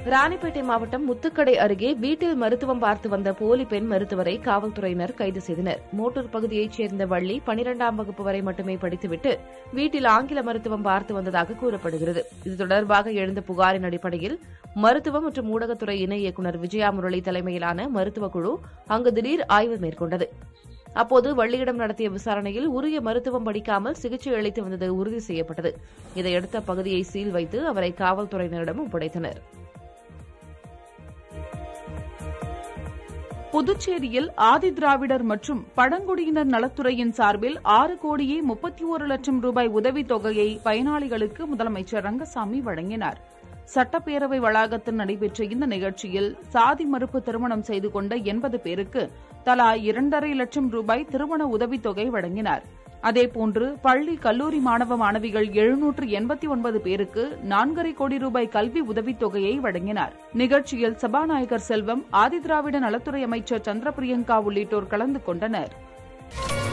ராணிப்பேட்டை மாவட்டம் முத்துக்கடை அருகே வீட்டில் மருத்துவம் பார்த்து வந்த போலி பெண் மருத்துவரை காவல்துறையினர் கைது செய்தனர் மோட்டூர் பகுதியைச் சேர்ந்த வள்ளி பனிரெண்டாம் வகுப்பு வரை மட்டுமே படித்துவிட்டு வீட்டில் ஆங்கில மருத்துவம் பார்த்து வந்ததாக கூறப்படுகிறது இது தொடர்பாக எழுந்த புகாரின் அடிப்படையில் மருத்துவம் மற்றும் ஊடகத்துறை இணை இயக்குநர் விஜயா முரளி தலைமையிலான மருத்துவக் குழு அங்கு திடீர் ஆய்வு மேற்கொண்டது அப்போது வள்ளியிடம் நடத்திய விசாரணையில் உரிய மருத்துவம் படிக்காமல் சிகிச்சை அளித்து வந்தது உறுதி செய்யப்பட்டது இதையடுத்து அப்பகுதியை சீல் வைத்து அவரை காவல்துறையினரிடம் ஒப்படைத்தனர் புதுச்சேரியில் ஆதிதிராவிடர் மற்றும் பழங்குடியினர் நலத்துறையின் சார்பில் ஆறு கோடியே முப்பத்தி ஒரு லட்சம் ரூபாய் உதவித் தொகையை பயனாளிகளுக்கு முதலமைச்சர் ரங்கசாமி வழங்கினார் சட்டப்பேரவை வளாகத்தில் நடைபெற்ற இந்த நிகழ்ச்சியில் சாதி மறுப்பு திருமணம் செய்து கொண்ட எண்பது பேருக்கு தலா இரண்டரை லட்சம் ரூபாய் திருமண உதவித் தொகை வழங்கினார் அதேபோன்று பள்ளி கல்லூரி மாணவ மாணவிகள் எழுநூற்று எண்பத்தி ஒன்பது பேருக்கு நான்கரை கோடி ரூபாய் கல்வி உதவித் தொகையை வழங்கினார் நிகழ்ச்சியில் சபாநாயகர் செல்வம் ஆதிதிராவிட நலத்துறை அமைச்சர் சந்திர பிரியங்கா உள்ளிட்டோர் கலந்து கொண்டனர்